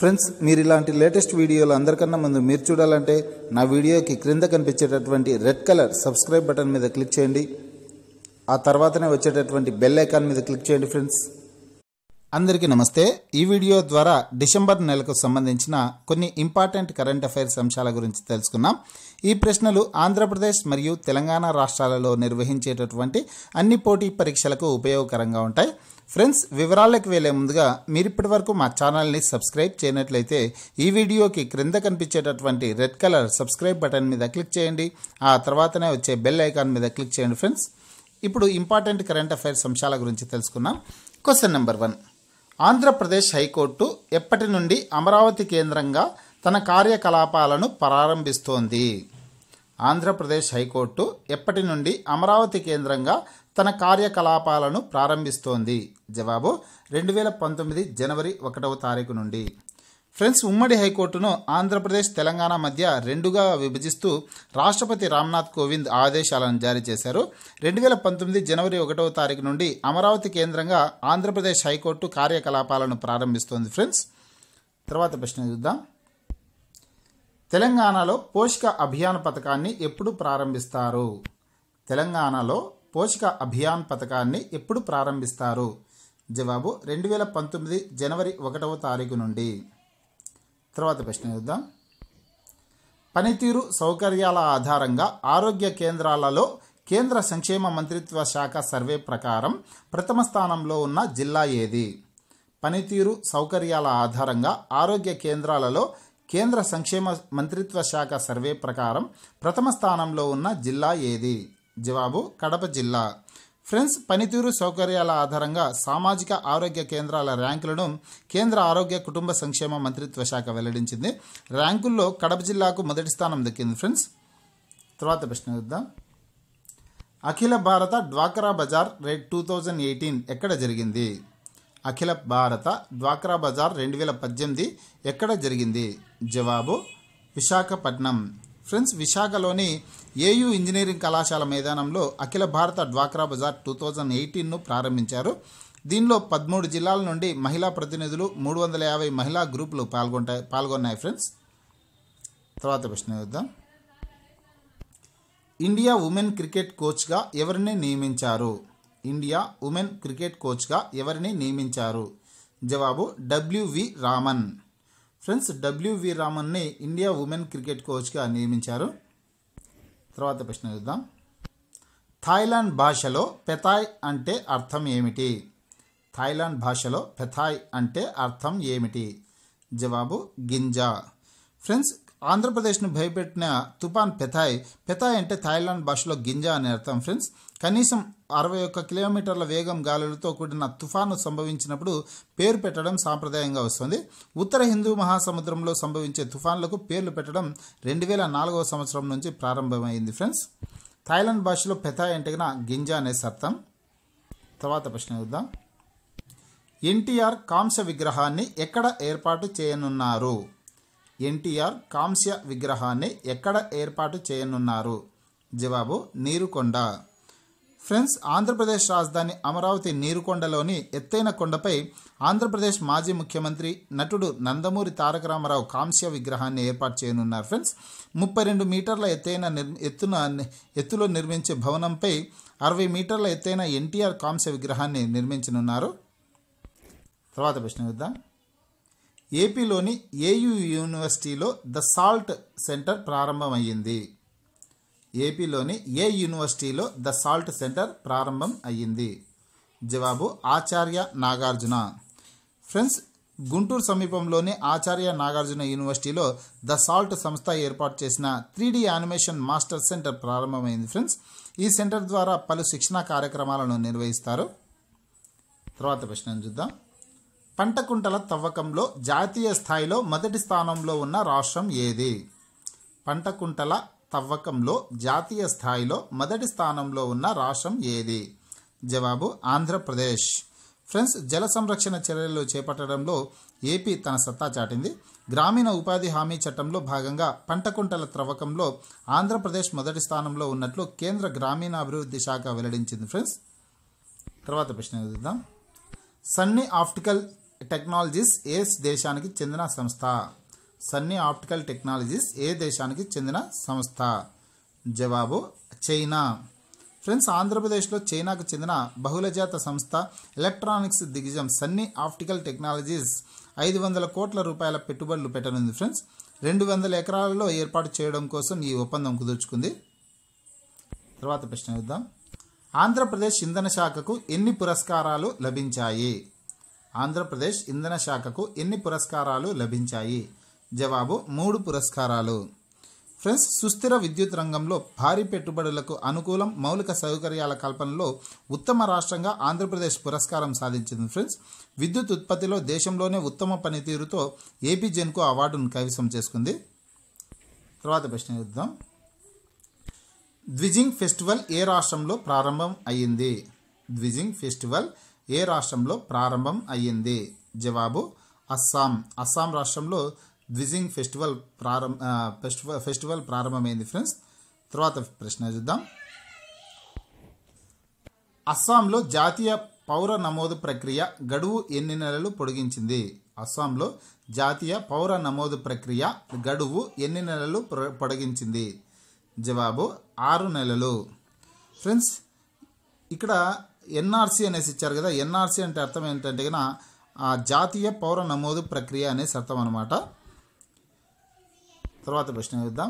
friends మీరు ఇలాంటి latest వీడియోలు అందరికన్నా ముందు మీరు చూడాలంటే నా వీడియోకి క్రింద కనిపించేటటువంటి రెడ్ కలర్ సబ్స్క్రైబ్ బటన్ మీద క్లిక్ చేయండి ఆ తర్వాతనే వచ్చేటటువంటి బెల్ ఐకాన్ మీద క్లిక్ చేయండి ఫ్రెండ్స్ అందరికీ నమస్తే ఈ వీడియో ద్వారా డిసెంబర్ నెలకు సంబంధించిన కొన్ని ఇంపార్టెంట్ కరెంట్ అఫైర్స్ అంశాల గురించి తెలుసుకున్నాం ఈ ప్రశ్నలు ఆంధ్రప్రదేశ్ మరియు తెలంగాణ రాష్ట్రాలలో నిర్వహించేటటువంటి అన్ని పోటీ పరీక్షలకు ఉపయోగకరంగా ఉంటాయి ఫ్రెండ్స్ వివరాలకు వెళ్లే ముందుగా మీరు ఇప్పటి వరకు మా ఛానల్ని సబ్స్క్రైబ్ చేయనట్లయితే ఈ వీడియోకి క్రింద కనిపించేటటువంటి రెడ్ కలర్ సబ్స్క్రైబ్ బటన్ మీద క్లిక్ చేయండి ఆ తర్వాతనే వచ్చే బెల్ ఐకాన్ మీద క్లిక్ చేయండి ఫ్రెండ్స్ ఇప్పుడు ఇంపార్టెంట్ కరెంట్ అఫైర్స్ అంశాల గురించి తెలుసుకుందాం question number one Andhra Pradesh high court ఎప్పటి నుండి అమరావతి కేంద్రంగా తన కార్యకలాపాలను ప్రారంభిస్తోంది ఆంధ్రప్రదేశ్ హైకోర్టు ఎప్పటి నుండి అమరావతి కేంద్రంగా తన కార్యకలాపాలను ప్రారంభిస్తోంది జవాబు రెండు వేల పంతొమ్మిది జనవరి ఒకటవ తారీఖు నుండి ఫ్రెండ్స్ ఉమ్మడి హైకోర్టును ఆంధ్రప్రదేశ్ తెలంగాణ మధ్య రెండుగా విభజిస్తూ రాష్ట్రపతి రామ్నాథ్ కోవింద్ ఆదేశాలను జారీ చేశారు రెండు వేల పంతొమ్మిది జనవరి ఒకటవ తారీఖు నుండి అమరావతి కేంద్రంగా ఆంధ్రప్రదేశ్ హైకోర్టు కార్యకలాపాలను ప్రారంభిస్తోంది ఫ్రెండ్స్ తర్వాత ప్రశ్న చూద్దాం తెలంగాణలో పోషక అభియాన్ పథకాన్ని ఎప్పుడు ప్రారంభిస్తారు తెలంగాణలో పోషక అభియాన్ పథకాన్ని ఎప్పుడు ప్రారంభిస్తారు జవాబు రెండు వేల పంతొమ్మిది జనవరి ఒకటవ తారీఖు నుండి తర్వాత ప్రశ్న చూద్దాం పనితీరు సౌకర్యాల ఆధారంగా ఆరోగ్య కేంద్రాలలో కేంద్ర సంక్షేమ మంత్రిత్వ శాఖ సర్వే ప్రకారం ప్రథమ స్థానంలో ఉన్న జిల్లా ఏది పనితీరు సౌకర్యాల ఆధారంగా ఆరోగ్య కేంద్రాలలో కేంద్ర సంక్షేమ మంత్రిత్వ శాఖ సర్వే ప్రకారం ప్రథమ స్థానంలో ఉన్న జిల్లా ఏది జవాబు కడప జిల్లా ఫ్రెండ్స్ పనితీరు సౌకర్యాల ఆధారంగా సామాజిక ఆరోగ్య కేంద్రాల ర్యాంకులను కేంద్ర ఆరోగ్య కుటుంబ సంక్షేమ మంత్రిత్వ శాఖ వెల్లడించింది ర్యాంకుల్లో కడప జిల్లాకు మొదటి స్థానం దక్కింది ఫ్రెండ్స్ తర్వాత ప్రశ్న చూద్దాం అఖిల భారత డ్వాక్రా బజార్ రేట్ టూ థౌజండ్ ఎయిటీన్ ఎక్కడ జరిగింది అఖిల భారత డ్వాక్రా బజార్ రెండు వేల పద్దెనిమిది ఎక్కడ జరిగింది జవాబు విశాఖపట్నం ఫ్రెండ్స్ విశాఖలోని ఏయూ ఇంజనీరింగ్ కళాశాల మైదానంలో అఖిల భారత డ్వాక్రా బజార్ టూ థౌజండ్ ఎయిటీన్ను ప్రారంభించారు దీనిలో పదమూడు జిల్లాల నుండి మహిళా ప్రతినిధులు మూడు వందల యాభై మహిళా గ్రూపులు పాల్గొంటాయి పాల్గొన్నాయి ఫ్రెండ్స్ తర్వాత ప్రశ్న చూద్దాం ఇండియా ఉమెన్ క్రికెట్ కోచ్గా ఎవరిని నియమించారు ఇండియా ఉమెన్ క్రికెట్ కోచ్గా ఎవరిని నియమించారు జవాబు డబ్ల్యూవి రామన్ ఫ్రెండ్స్ డబ్ల్యూవి రామన్ని ఇండియా ఉమెన్ క్రికెట్ కోచ్గా నియమించారు తర్వాత ప్రశ్న చూద్దాం థాయిలాండ్ భాషలో పెథాయ్ అంటే అర్థం ఏమిటి థాయిలాండ్ భాషలో పెథాయ్ అంటే అర్థం ఏమిటి జవాబు గింజ ఫ్రెండ్స్ ఆంధ్రప్రదేశ్ను భయపెట్టిన తుఫాన్ పెథాయ్ పెథాయ్ అంటే థాయిలాండ్ భాషలో గింజ అనే అర్థం ఫ్రెండ్స్ కనీసం అరవై ఒక్క కిలోమీటర్ల వేగం గాలులతో కూడిన తుఫాను సంభవించినప్పుడు పేరు పెట్టడం సాంప్రదాయంగా వస్తుంది ఉత్తర హిందూ మహాసముద్రంలో సంభవించే తుఫాన్లకు పేర్లు పెట్టడం రెండు వేల నాలుగవ సంవత్సరం నుంచి ప్రారంభమైంది ఫ్రెండ్స్ థాయిలాండ్ భాషలో పెథాయ్ అంటే గింజ అనే అర్థం తర్వాత ప్రశ్న చూద్దాం ఎన్టీఆర్ కాంస్య విగ్రహాన్ని ఎక్కడ ఏర్పాటు చేయనున్నారు ఎన్టీఆర్ కాంస్య విగ్రహాన్ని ఎక్కడ ఏర్పాటు చేయనున్నారు జవాబు నీరుకొండ ఫ్రెండ్స్ ఆంధ్రప్రదేశ్ రాజధాని అమరావతి నీరుకొండలోని ఎత్తైన కొండపై ఆంధ్రప్రదేశ్ మాజీ ముఖ్యమంత్రి నటుడు నందమూరి తారక రామారావు కాంస్య విగ్రహాన్ని ఏర్పాటు చేయనున్నారు ఫ్రెండ్స్ ముప్పై రెండు మీటర్ల ఎత్తైన నిర్ ఎత్తున ఎత్తులో నిర్మించే భవనంపై అరవై మీటర్ల ఎత్తైన ఎన్టీఆర్ కాంస్య విగ్రహాన్ని నిర్మించనున్నారు తర్వాత ప్రశ్న చూద్దాం ఏపీలోని ఏయూ యూనివర్సిటీలో ద సాల్ట్ సెంటర్ ప్రారంభమయ్యింది ఏపీలోని ఏ యూనివర్సిటీలో ద సాల్ట్ సెంటర్ ప్రారంభం అయ్యింది జవాబు ఆచార్య నాగార్జున ఫ్రెండ్స్ గుంటూరు సమీపంలోని ఆచార్య నాగార్జున యూనివర్సిటీలో ద సాల్ట్ సంస్థ ఏర్పాటు చేసిన త్రీ యానిమేషన్ మాస్టర్ సెంటర్ ప్రారంభమైంది ఫ్రెండ్స్ ఈ సెంటర్ ద్వారా పలు శిక్షణా కార్యక్రమాలను నిర్వహిస్తారు తర్వాత ప్రశ్న చూద్దాం పంట కుంటల తవ్వకంలో జాతీయ స్థాయిలో మొదటి స్థానంలో ఉన్న రాష్ట్రం ఏది పంట కుంటల తవ్వకంలో జాతీయ స్థాయిలో మొదటి స్థానంలో ఉన్న రాష్ట్రం ఏది జవాబు ఆంధ్రప్రదేశ్ ఫ్రెండ్స్ జల సంరక్షణ చర్యలు చేపట్టడంలో ఏపీ తన సత్తా చాటింది గ్రామీణ ఉపాధి హామీ చట్టంలో భాగంగా పంట కుంటల త్రవ్వకంలో ఆంధ్రప్రదేశ్ మొదటి స్థానంలో ఉన్నట్లు కేంద్ర గ్రామీణాభివృద్ధి శాఖ వెల్లడించింది ఫ్రెండ్స్ తర్వాత ప్రశ్న చూద్దాం సన్నీ ఆప్టికల్ టెక్నాలజీస్ ఏ దేశానికి చెందిన సంస్థ సన్నీ ఆప్టికల్ టెక్నాలజీస్ ఏ దేశానికి చెందిన సంస్థ జవాబు చైనా ఫ్రెండ్స్ ఆంధ్రప్రదేశ్లో చైనాకు చెందిన బహుళజాత సంస్థ ఎలక్ట్రానిక్స్ దిగ్గజం సన్నీ ఆప్టికల్ టెక్నాలజీస్ ఐదు వందల కోట్ల రూపాయల పెట్టుబడులు పెట్టనుంది ఫ్రెండ్స్ రెండు వందల ఎకరాలలో ఏర్పాటు చేయడం కోసం ఈ ఒప్పందం కుదుర్చుకుంది తర్వాత ప్రశ్న చూద్దాం ఆంధ్రప్రదేశ్ ఇంధన శాఖకు ఎన్ని పురస్కారాలు లభించాయి ఆంధ్రప్రదేశ్ ఇంధన శాఖకు ఎన్ని పురస్కారాలు లభించాయి జవాబు మూడు పురస్కారాలు ఫ్రెండ్స్ సుస్థిర విద్యుత్ రంగంలో భారీ పెట్టుబడులకు అనుకూలం మౌలిక సౌకర్యాల కల్పనలో ఉత్తమ రాష్ట్రంగా ఆంధ్రప్రదేశ్ పురస్కారం సాధించింది ఫ్రెండ్స్ విద్యుత్ ఉత్పత్తిలో దేశంలోనే ఉత్తమ పనితీరుతో ఏపీ జెన్కు అవార్డును కైవసం చేసుకుంది తర్వాత ప్రశ్న చూద్దాం ద్విజింగ్ ఫెస్టివల్ ఏ రాష్ట్రంలో ప్రారంభం అయ్యింది ద్విజింగ్ ఫెస్టివల్ ఏ రాష్ట్రంలో ప్రారంభం అయ్యింది జవాబు అస్సాం అస్సాం రాష్ట్రంలో ద్విజింగ్ ఫెస్టివల్ ప్రారంభ ఆ, ఫెస్టివల్ ఫెస్టివల్ ప్రారంభమైంది ఫ్రెండ్స్ తర్వాత ప్రశ్న చూద్దాం అస్సాంలో జాతీయ పౌర నమోదు ప్రక్రియ గడువు ఎన్ని నెలలు పొడిగించింది అస్సాంలో జాతీయ పౌర నమోదు ప్రక్రియ గడువు ఎన్ని నెలలు పొ- పొడిగించింది జవాబు ఆరు నెలలు ఫ్రెండ్స్ ఇక్కడ ఎన్ఆర్సీ అనేసి ఇచ్చారు కదా ఎన్ఆర్సీ అంటే అర్థం ఏంటంటే కనుక ఆ జాతీయ పౌర నమోదు ప్రక్రియ అనేసి అర్థం అనమాట తర్వాత ప్రశ్న చూద్దాం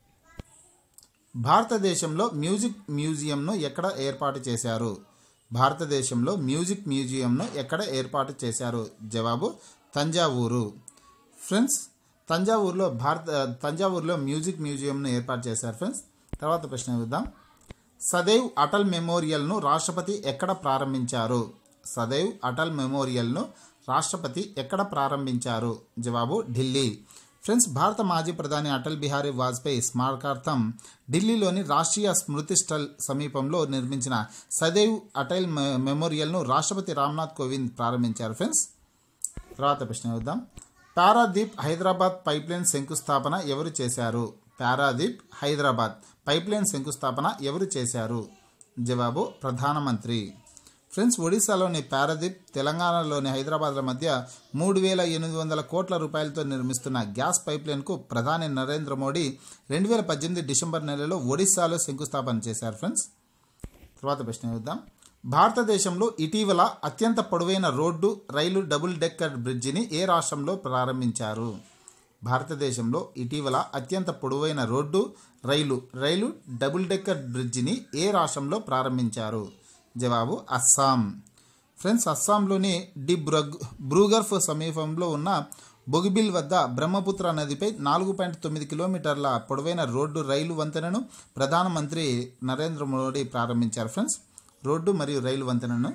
భారతదేశంలో మ్యూజిక్ మ్యూజియంను ఎక్కడ ఏర్పాటు చేశారు భారతదేశంలో మ్యూజిక్ మ్యూజియంను ఎక్కడ ఏర్పాటు చేశారు జవాబు తంజావూరు ఫ్రెండ్స్ తంజావూరులో భారత తంజావూరులో మ్యూజిక్ మ్యూజియంను ఏర్పాటు చేశారు ఫ్రెండ్స్ తర్వాత ప్రశ్న చూద్దాం సదైవ్ అటల్ మెమోరియల్ను రాష్ట్రపతి ఎక్కడ ప్రారంభించారు సదైవ్ అటల్ మెమోరియల్ను రాష్ట్రపతి ఎక్కడ ప్రారంభించారు జవాబు ఢిల్లీ ఫ్రెండ్స్ భారత మాజీ ప్రధాని అటల్ బిహారీ వాజ్పేయి స్మారకార్థం ఢిల్లీలోని రాష్ట్రీయ స్మృతి స్టల్ సమీపంలో నిర్మించిన సదైవ్ అటల్ మె- మెమోరియల్ను రాష్ట్రపతి రామ్నాథ్ కోవింద్ ప్రారంభించారు ఫ్రెండ్స్ తర్వాత ప్రశ్న చూద్దాం పారాదీప్ హైదరాబాద్ పైప్లైన్ శంకుస్థాపన ఎవరు చేశారు పారాదీప్ హైదరాబాద్ పైప్లైన్ శంకుస్థాపన ఎవరు చేశారు జవాబు ప్రధానమంత్రి ఫ్రెండ్స్ ఒడిశాలోని పారాదీప్ తెలంగాణలోని హైదరాబాద్ల మధ్య మూడు వేల ఎనిమిది వందల కోట్ల రూపాయలతో నిర్మిస్తున్న గ్యాస్ పైప్లైన్కు ప్రధాని నరేంద్ర మోడీ రెండు వేల పద్దెనిమిది డిసెంబర్ నెలలో ఒడిశాలో శంకుస్థాపన చేశారు ఫ్రెండ్స్ తర్వాత ప్రశ్న చూద్దాం భారతదేశంలో ఇటీవల అత్యంత పొడవైన రోడ్డు రైలు డబుల్ డెక్కర్ బ్రిడ్జిని ఏ రాష్ట్రంలో ప్రారంభించారు భారతదేశంలో ఇటీవల అత్యంత పొడవైన రోడ్డు రైలు రైలు డబుల్ డెక్కర్ బ్రిడ్జిని ఏ రాష్ట్రంలో ప్రారంభించారు జవాబు అస్సాం ఫ్రెండ్స్ అస్సాంలోని డి బ్రగ్ బ్రూగర్ఫ్ సమీపంలో ఉన్న బొగిబిల్ వద్ద బ్రహ్మపుత్ర నదిపై నాలుగు పాయింట్ తొమ్మిది కిలోమీటర్ల పొడవైన రోడ్డు రైలు వంతెనను ప్రధానమంత్రి నరేంద్ర మోడీ ప్రారంభించారు ఫ్రెండ్స్ రోడ్డు మరియు రైలు వంతెనను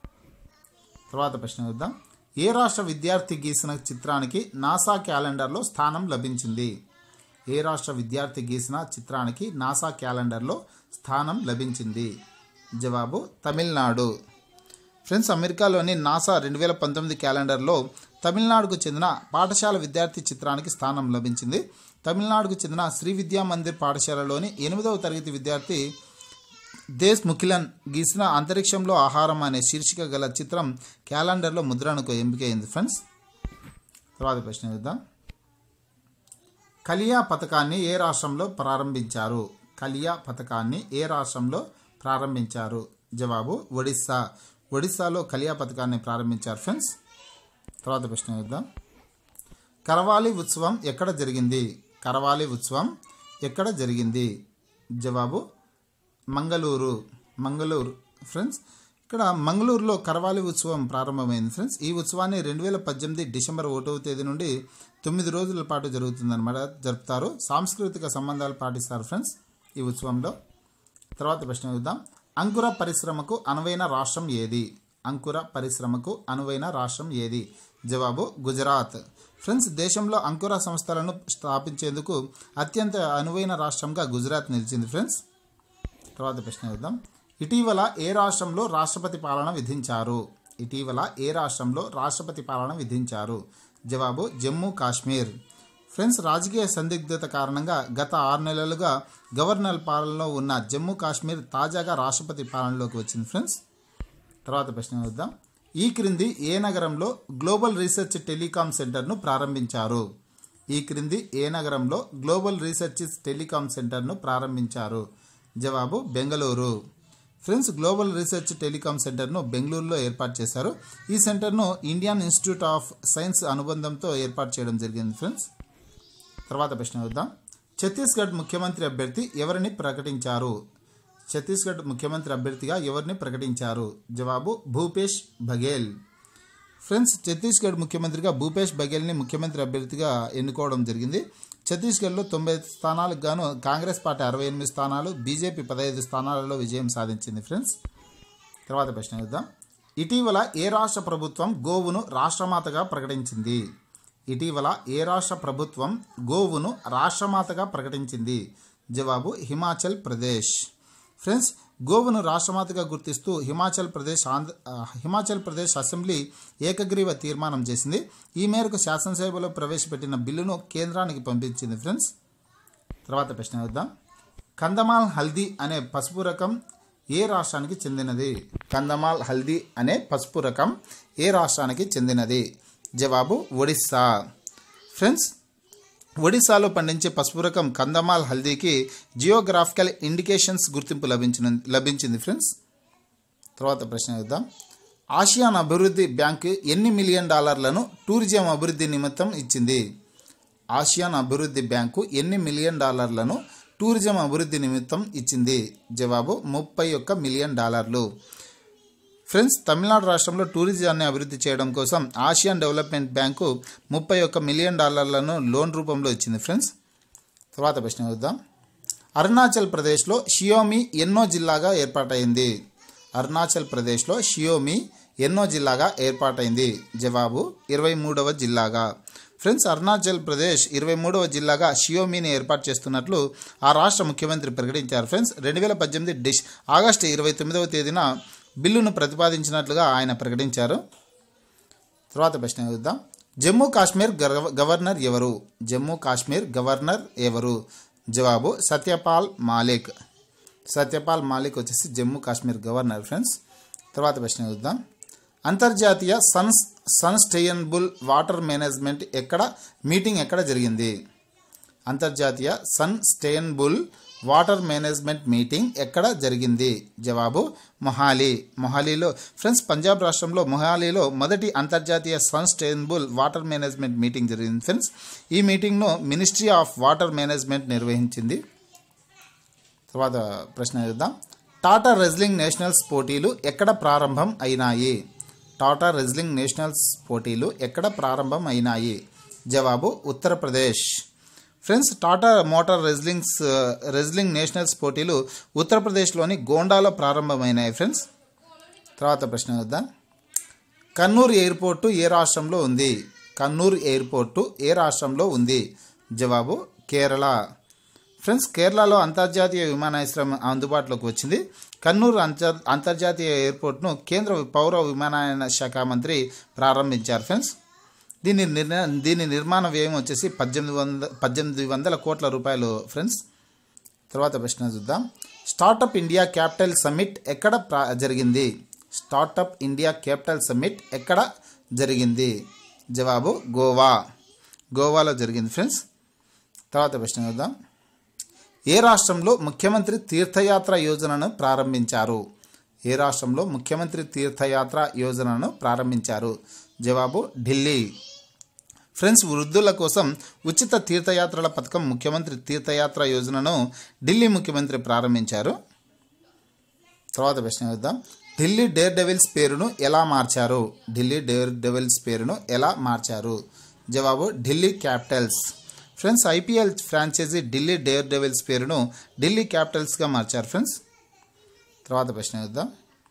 తర్వాత ప్రశ్న చూద్దాం ఏ రాష్ట్ర విద్యార్థి గీసిన చిత్రానికి నాసా క్యాలెండర్లో స్థానం లభించింది ఏ రాష్ట్ర విద్యార్థి గీసిన చిత్రానికి నాసా క్యాలెండర్లో స్థానం లభించింది జవాబు తమిళనాడు ఫ్రెండ్స్ అమెరికాలోని నాసా రెండు వేల పంతొమ్మిది క్యాలెండర్లో తమిళనాడుకు చెందిన పాఠశాల విద్యార్థి చిత్రానికి స్థానం లభించింది తమిళనాడుకు చెందిన శ్రీ విద్యా మందిర్ పాఠశాలలోని ఎనిమిదవ తరగతి విద్యార్థి దేశ్ ముఖిలన్ గీసిన అంతరిక్షంలో ఆహారం అనే శీర్షిక గల చిత్రం క్యాలెండర్లో ముద్రణకు ఎంపికైంది ఫ్రెండ్స్ తర్వాత ప్రశ్న చూద్దాం కలియా పథకాన్ని ఏ రాష్ట్రంలో ప్రారంభించారు కలియా పథకాన్ని ఏ రాష్ట్రంలో ప్రారంభించారు జవాబు ఒడిస్సా ఒడిస్సాలో కలియా పథకాన్ని ప్రారంభించారు ఫ్రెండ్స్ తర్వాత ప్రశ్న చూద్దాం కరవాలి ఉత్సవం ఎక్కడ జరిగింది కరవాలి ఉత్సవం ఎక్కడ జరిగింది జవాబు మంగళూరు మంగళూరు ఫ్రెండ్స్ ఇక్కడ మంగళూరులో కరవాలి ఉత్సవం ప్రారంభమైంది ఫ్రెండ్స్ ఈ ఉత్సవాన్ని రెండు వేల పద్దెనిమిది డిసెంబర్ ఒకటవ తేదీ నుండి తొమ్మిది రోజుల పాటు జరుగుతుందన్నమాట జరుపుతారు సాంస్కృతిక సంబంధాలు పాటిస్తారు ఫ్రెండ్స్ ఈ ఉత్సవంలో తర్వాత ప్రశ్న చూద్దాం అంకుర పరిశ్రమకు అనువైన రాష్ట్రం ఏది అంకుర పరిశ్రమకు అనువైన రాష్ట్రం ఏది జవాబు గుజరాత్ ఫ్రెండ్స్ దేశంలో అంకుర సంస్థలను స్థాపించేందుకు అత్యంత అనువైన రాష్ట్రంగా గుజరాత్ నిలిచింది ఫ్రెండ్స్ తర్వాత ప్రశ్న చూద్దాం ఇటీవల ఏ రాష్ట్రంలో రాష్ట్రపతి పాలన విధించారు ఇటీవల ఏ రాష్ట్రంలో రాష్ట్రపతి పాలన విధించారు జవాబు జమ్మూ కాశ్మీర్ ఫ్రెండ్స్ రాజకీయ సందిగ్ధత కారణంగా గత ఆరు నెలలుగా గవర్నర్ పాలనలో ఉన్న జమ్మూ కాశ్మీర్ తాజాగా రాష్ట్రపతి పాలనలోకి వచ్చింది ఫ్రెండ్స్ తర్వాత ప్రశ్న చూద్దాం ఈ క్రింది ఏ నగరంలో గ్లోబల్ రీసెర్చ్ టెలికాం సెంటర్ను ప్రారంభించారు ఈ క్రింది ఏ నగరంలో గ్లోబల్ రీసెర్చ్ టెలికాం సెంటర్ను ప్రారంభించారు జవాబు Bengaluru friends global research telecom సెంటర్ను బెంగళూరులో ఏర్పాటు చేశారు ఈ సెంటర్ను ఇండియన్ ఇన్స్టిట్యూట్ ఆఫ్ సైన్స్ అనుబంధంతో ఏర్పాటు చేయడం జరిగింది ఫ్రెండ్స్ తర్వాత ప్రశ్న చూద్దాం ఛత్తీస్గఢ్ ముఖ్యమంత్రి అభ్యర్థి ఎవరిని ప్రకటించారు ఛత్తీస్గఢ్ ముఖ్యమంత్రి అభ్యర్థిగా ఎవరిని ప్రకటించారు జవాబు భూపేష్ బఘేల్ ఫ్రెండ్స్ ఛత్తీస్గఢ్ ముఖ్యమంత్రిగా భూపేష్ బఘేల్ని ముఖ్యమంత్రి అభ్యర్థిగా ఎన్నుకోవడం జరిగింది ఛత్తీస్గఢ్లో తొంభై స్థానాలకు గాను కాంగ్రెస్ పార్టీ అరవై ఎనిమిది స్థానాలు బీజేపీ పదహైదు స్థానాలలో విజయం సాధించింది ఫ్రెండ్స్ తర్వాత ప్రశ్న చూద్దాం ఇటీవల ఏ రాష్ట్ర ప్రభుత్వం గోవును రాష్ట్రమాతగా ప్రకటించింది ఇటీవల ఏ రాష్ట్ర ప్రభుత్వం గోవును రాష్ట్రమాతగా ప్రకటించింది జవాబు హిమాచల్ ప్రదేశ్ ఫ్రెండ్స్ గోవును రాష్ట్రమాతగా గుర్తిస్తూ హిమాచల్ ప్రదేశ్ ఆంధ్ర ఆ, హిమాచల్ ప్రదేశ్ అసెంబ్లీ ఏకగ్రీవ తీర్మానం చేసింది ఈ మేరకు శాసనసభలో ప్రవేశపెట్టిన బిల్లును కేంద్రానికి పంపించింది ఫ్రెండ్స్ తర్వాత ప్రశ్న చూద్దాం కందమాల్ హల్దీ అనే పసుపు రకం ఏ రాష్ట్రానికి చెందినది కందమాల్ హల్దీ అనే పసుపు రకం ఏ రాష్ట్రానికి చెందినది జవాబు ఒడిస్సా ఫ్రెండ్స్ ఒడిశాలో పండించే పసుపు రకం కందమాల్ హల్దీకి జియోగ్రాఫికల్ ఇండికేషన్స్ గుర్తింపు లభించిన లభించింది ఫ్రెండ్స్ తర్వాత ప్రశ్న చూద్దాం ఆసియాన్ అభివృద్ధి బ్యాంకు ఎన్ని మిలియన్ డాలర్లను టూరిజం అభివృద్ధి నిమిత్తం ఇచ్చింది ఆసియాన్ అభివృద్ధి బ్యాంకు ఎన్ని మిలియన్ డాలర్లను టూరిజం అభివృద్ధి నిమిత్తం ఇచ్చింది జవాబు ముప్పై ఒక్క మిలియన్ డాలర్లు ఫ్రెండ్స్ తమిళనాడు రాష్ట్రంలో టూరిజాన్ని అభివృద్ధి చేయడం కోసం ఆసియన్ డెవలప్మెంట్ బ్యాంకు ముప్పై ఒక్క మిలియన్ డాలర్లను లోన్ రూపంలో ఇచ్చింది ఫ్రెండ్స్ తర్వాత ప్రశ్న చూద్దాం అరుణాచల్ ప్రదేశ్లో షియోమి ఎన్నో జిల్లాగా ఏర్పాటైంది అరుణాచల్ ప్రదేశ్లో షియోమి ఎన్నో జిల్లాగా ఏర్పాటైంది జవాబు ఇరవై మూడవ జిల్లాగా ఫ్రెండ్స్ అరుణాచల్ ప్రదేశ్ ఇరవై మూడవ జిల్లాగా షియోమిని ఏర్పాటు చేస్తున్నట్లు ఆ రాష్ట్ర ముఖ్యమంత్రి ప్రకటించారు ఫ్రెండ్స్ రెండు వేల పద్దెనిమిది డిష్ ఆగస్టు ఇరవై తొమ్మిదవ తేదీన బిల్లును ప్రతిపాదించినట్లుగా ఆయన ప్రకటించారు తర్వాత ప్రశ్న చూద్దాం జమ్మూ కాశ్మీర్ గవ- గవర్నర్ ఎవరు జమ్మూ కాశ్మీర్ గవర్నర్ ఎవరు జవాబు సత్యపాల్ మాలిక్ సత్యపాల్ మాలిక్ వచ్చేసి జమ్మూ కాశ్మీర్ గవర్నర్ ఫ్రెండ్స్ తర్వాత ప్రశ్న చూద్దాం అంతర్జాతీయ సన్స్ సన్స్టైనబుల్ వాటర్ మేనేజ్మెంట్ ఎక్కడ మీటింగ్ ఎక్కడ జరిగింది అంతర్జాతీయ సన్స్టైనబుల్ వాటర్ మేనేజ్మెంట్ మీటింగ్ ఎక్కడ జరిగింది జవాబు మొహాలి మొహాలీలో ఫ్రెండ్స్ పంజాబ్ రాష్ట్రంలో మొహాలీలో మొదటి అంతర్జాతీయ సన్స్టైనబుల్ వాటర్ మేనేజ్మెంట్ మీటింగ్ జరిగింది ఫ్రెండ్స్ ఈ మీటింగ్ను మినిస్ట్రీ ఆఫ్ వాటర్ మేనేజ్మెంట్ నిర్వహించింది తర్వాత ప్రశ్న చూద్దాం టాటా రెజ్లింగ్ నేషనల్స్ పోటీలు ఎక్కడ ప్రారంభం అయినాయి టాటా రెజ్లింగ్ నేషనల్స్ పోటీలు ఎక్కడ ప్రారంభం అయినాయి జవాబు Uttar Pradesh friends Tata motor wrestlings wrestling nationals పోటీలు ఉత్తరప్రదేశ్లోని గోండాలో ప్రారంభమైనాయి ఫ్రెండ్స్ తర్వాత ప్రశ్న చూద్దాం కన్నూరు ఎయిర్పోర్టు ఏ రాష్ట్రంలో ఉంది కన్నూరు ఎయిర్పోర్టు ఏ రాష్ట్రంలో ఉంది జవాబు కేరళ ఫ్రెండ్స్ కేరళలో అంతర్జాతీయ విమానాశ్రయం అందుబాటులోకి వచ్చింది కన్నూరు అంతర్ అంతర్జాతీయ ఎయిర్పోర్ట్ను కేంద్ర పౌర విమానయాన శాఖ మంత్రి ప్రారంభించారు ఫ్రెండ్స్ దీని నిర్ణ దీని నిర్మాణ వ్యయం వచ్చేసి పద్దెనిమిది వంద పద్దెనిమిది వందల కోట్ల రూపాయలు ఫ్రెండ్స్ తర్వాత ప్రశ్న చూద్దాం స్టార్టప్ ఇండియా క్యాపిటల్ సమ్మిట్ ఎక్కడ ప్రా జరిగింది స్టార్టప్ ఇండియా క్యాపిటల్ సమ్మిట్ ఎక్కడ జరిగింది జవాబు గోవా గోవాలో జరిగింది ఫ్రెండ్స్ తర్వాత ప్రశ్న చూద్దాం ఏ రాష్ట్రంలో ముఖ్యమంత్రి తీర్థయాత్ర యోజనను ప్రారంభించారు ఏ రాష్ట్రంలో ముఖ్యమంత్రి తీర్థయాత్ర యోజనను ప్రారంభించారు జవాబు ఢిల్లీ ఫ్రెండ్స్ వృద్ధుల కోసం ఉచిత తీర్థయాత్రల పథకం ముఖ్యమంత్రి తీర్థయాత్ర యోజనను ఢిల్లీ ముఖ్యమంత్రి ప్రారంభించారు తర్వాత ప్రశ్న చూద్దాం ఢిల్లీ డేర్ డెవిల్స్ పేరును ఎలా మార్చారు ఢిల్లీ డేర్ డెవిల్స్ పేరును ఎలా మార్చారు జవాబు Delhi Capitals friends IPL franchise Delhi Daredevils పేరును ఢిల్లీ క్యాపిటల్స్గా మార్చారు ఫ్రెండ్స్ తర్వాత ప్రశ్న చూద్దాం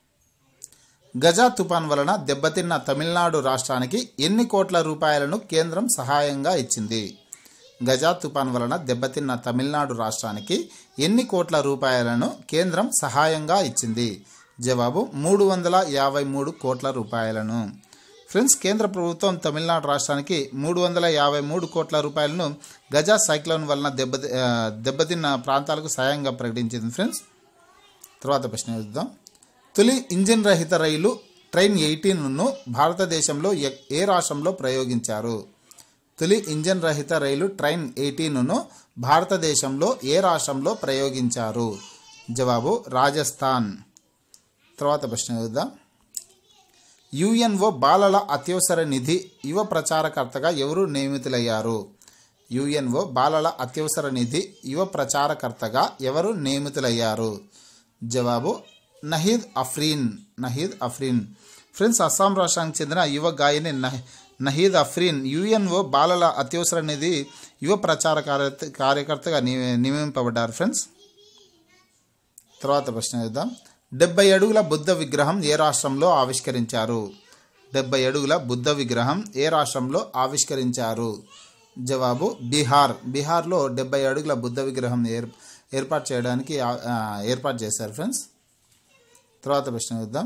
గజా తుఫాన్ వలన దెబ్బతిన్న తమిళనాడు రాష్ట్రానికి ఎన్ని కోట్ల రూపాయలను కేంద్రం సహాయంగా ఇచ్చింది గజా తుఫాన్ వలన దెబ్బతిన్న తమిళనాడు రాష్ట్రానికి ఎన్ని కోట్ల రూపాయలను కేంద్రం సహాయంగా ఇచ్చింది జవాబు మూడు వందల యాభై మూడు కోట్ల రూపాయలను ఫ్రెండ్స్ కేంద్ర ప్రభుత్వం తమిళనాడు రాష్ట్రానికి మూడు వందల యాభై మూడు కోట్ల రూపాయలను గజా సైక్లోన్ వలన దెబ్బ దెబ్బతిన్న ప్రాంతాలకు సహాయంగా ప్రకటించింది ఫ్రెండ్స్ తర్వాత ప్రశ్న చూద్దాం తొలి ఇంజిన్ రహిత రైలు ట్రైన్ ఎయిటీన్ను భారతదేశంలో ఎ- ఏ రాష్ట్రంలో ప్రయోగించారు తొలి ఇంజన్ రహిత రైలు ట్రైన్ ఎయిటీన్ను భారతదేశంలో ఏ రాష్ట్రంలో ప్రయోగించారు జవాబు రాజస్థాన్ తర్వాత ప్రశ్న చూద్దాం యుఎన్ఓ బాలల అత్యవసర నిధి యువ ప్రచారకర్తగా ఎవరు నియమితులయ్యారు యుఎన్ఓ బాలల అత్యవసర నిధి యువ ప్రచారకర్తగా ఎవరు నియమితులయ్యారు జవాబు నహీద్ అఫ్రీన్ నహీద్ అఫ్రీన్ ఫ్రెండ్స్ అస్సాం రాష్ట్రానికి చెందిన యువ గాయని నహ్- నహీద్ అఫ్రీన్ యుఎన్ఓ బాలల అత్యవసర నిధి యువ ప్రచార కార్య- కార్యకర్తగా నియ- నియమింపబడ్డారు ఫ్రెండ్స్ తర్వాత ప్రశ్న చూద్దాం డెబ్బై అడుగుల బుద్ధ విగ్రహం ఏ రాష్ట్రంలో ఆవిష్కరించారు డెబ్బై అడుగుల బుద్ధ విగ్రహం ఏ రాష్ట్రంలో ఆవిష్కరించారు జవాబు బీహార్ బీహార్లో డెబ్బై అడుగుల బుద్ధ విగ్రహం ఏర్ ఏర్పాటు చేయడానికి ఆ- ఆ, ఏర్పాటు చేశారు ఫ్రెండ్స్ తర్వాత ప్రశ్న చూద్దాం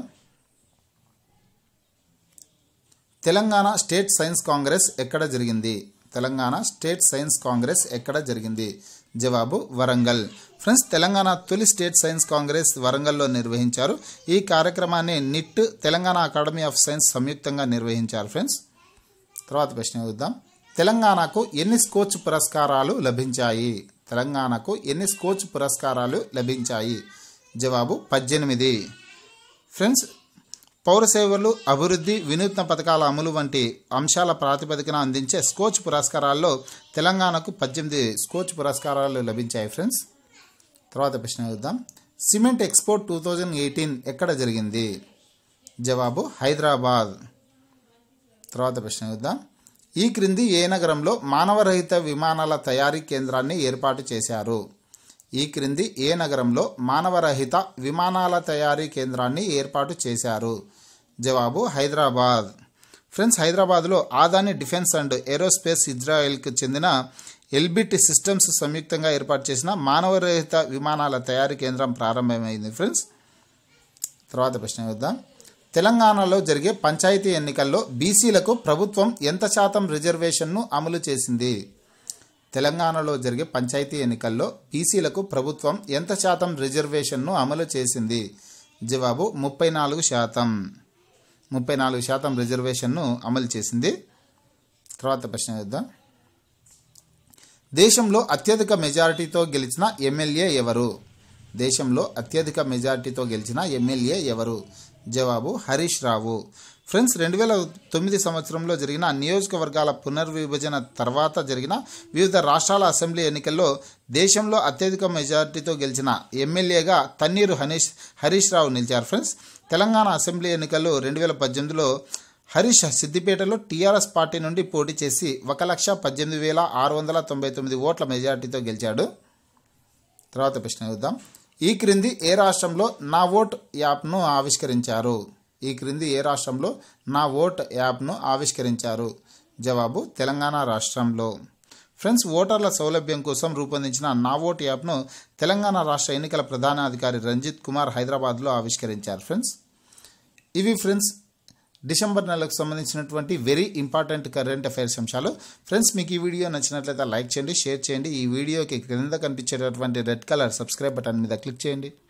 తెలంగాణ స్టేట్ సైన్స్ కాంగ్రెస్ ఎక్కడ జరిగింది తెలంగాణ స్టేట్ సైన్స్ కాంగ్రెస్ ఎక్కడ జరిగింది జవాబు వరంగల్ ఫ్రెండ్స్ తెలంగాణ తొలి స్టేట్ సైన్స్ కాంగ్రెస్ వరంగల్లో నిర్వహించారు ఈ కార్యక్రమాన్ని NIT Telangana academy of science సంయుక్తంగా నిర్వహించారు ఫ్రెండ్స్ తర్వాత ప్రశ్న చూద్దాం తెలంగాణకు ఎన్ని స్కోచ్ పురస్కారాలు లభించాయి తెలంగాణకు ఎన్ని స్కోచ్ పురస్కారాలు లభించాయి జవాబు పద్దెనిమిది ఫ్రెండ్స్ పౌర సేవలు అభివృద్ధి వినూత్న పథకాల అమలు వంటి అంశాల ప్రాతిపదికన అందించే స్కోచ్ పురస్కారాల్లో తెలంగాణకు పద్దెనిమిది స్కోచ్ పురస్కారాలు లభించాయి ఫ్రెండ్స్ తర్వాత ప్రశ్న చూద్దాం cement export two thousand eighteen ఎక్కడ జరిగింది జవాబు హైదరాబాద్ తర్వాత ప్రశ్న చూద్దాం ఈ క్రింది ఏ నగరంలో మానవరహిత విమానాల తయారీ కేంద్రాన్ని ఏర్పాటు చేశారు ఈ క్రింది ఏ నగరంలో మానవరహిత విమానాల తయారీ కేంద్రాన్ని ఏర్పాటు చేశారు జవాబు హైదరాబాద్ ఫ్రెండ్స్ హైదరాబాద్లో ఆదాని డిఫెన్స్ అండ్ ఏరోస్పేస్ ఇజ్రాయెల్కి చెందిన ఎల్బిట్ సిస్టమ్స్ సంయుక్తంగా ఏర్పాటు చేసిన మానవరహిత విమానాల తయారీ కేంద్రం ప్రారంభమైంది ఫ్రెండ్స్ తర్వాత ప్రశ్న చూద్దాం తెలంగాణలో జరిగే పంచాయతీ ఎన్నికల్లో బీసీలకు ప్రభుత్వం ఎంత శాతం రిజర్వేషన్ను అమలు చేసింది తెలంగాణలో జరిగే పంచాయతీ ఎన్నికల్లో బీసీలకు ప్రభుత్వం ఎంత శాతం రిజర్వేషన్ను అమలు చేసింది జవాబు ముప్పై నాలుగు శాతం ముప్పై నాలుగు శాతం రిజర్వేషన్ను అమలు చేసింది తర్వాత ప్రశ్న చూద్దాం దేశంలో అత్యధిక మెజారిటీతో గెలిచిన ఎమ్మెల్యే ఎవరు దేశంలో అత్యధిక మెజారిటీతో గెలిచిన ఎమ్మెల్యే ఎవరు జవాబు హరీష్ రావు ఫ్రెండ్స్ రెండు వేల తొమ్మిది సంవత్సరంలో జరిగిన నియోజకవర్గాల పునర్విభజన తర్వాత జరిగిన వివిధ రాష్ట్రాల అసెంబ్లీ ఎన్నికల్లో దేశంలో అత్యధిక మెజారిటీతో గెలిచిన ఎమ్మెల్యేగా తన్నీరు హనీష్ హరీష్ రావు నిలిచారు ఫ్రెండ్స్ తెలంగాణ అసెంబ్లీ ఎన్నికల్లో రెండు వేల పద్దెనిమిదిలో హరీష్ సిద్దిపేటలో టీఆర్ఎస్ పార్టీ నుండి పోటీ చేసి ఒక లక్ష పద్దెనిమిది వేల ఆరు వందల తొంభై తొమ్మిది ఓట్ల మెజారిటీతో గెలిచాడు తర్వాత ప్రశ్న చూద్దాం ఈ క్రింది ఏ రాష్ట్రంలో నా ఓట్ యాప్ను ఆవిష్కరించారు ఈ క్రింది ఏ రాష్ట్రంలో నా ఓట్ యాప్ను ఆవిష్కరించారు జవాబు తెలంగాణ రాష్ట్రంలో ఫ్రెండ్స్ ఓటర్ల సౌలభ్యం కోసం రూపొందించిన నా ఓట్ యాప్ను తెలంగాణ రాష్ట్ర ఎన్నికల ప్రధాన అధికారి రంజిత్ కుమార్ హైదరాబాద్లో ఆవిష్కరించారు ఫ్రెండ్స్ ఇవి ఫ్రెండ్స్ డిసెంబర్ నెలకు సంబంధించినటువంటి వెరీ ఇంపార్టెంట్ కరెంట్ అఫైర్స్ అంశాలు ఫ్రెండ్స్ మీకు ఈ వీడియో నచ్చినట్లయితే లైక్ చేయండి షేర్ చేయండి ఈ వీడియోకి క్రింద కనిపించేటటువంటి రెడ్ కలర్ సబ్స్క్రైబ్ బటన్ మీద క్లిక్ చేయండి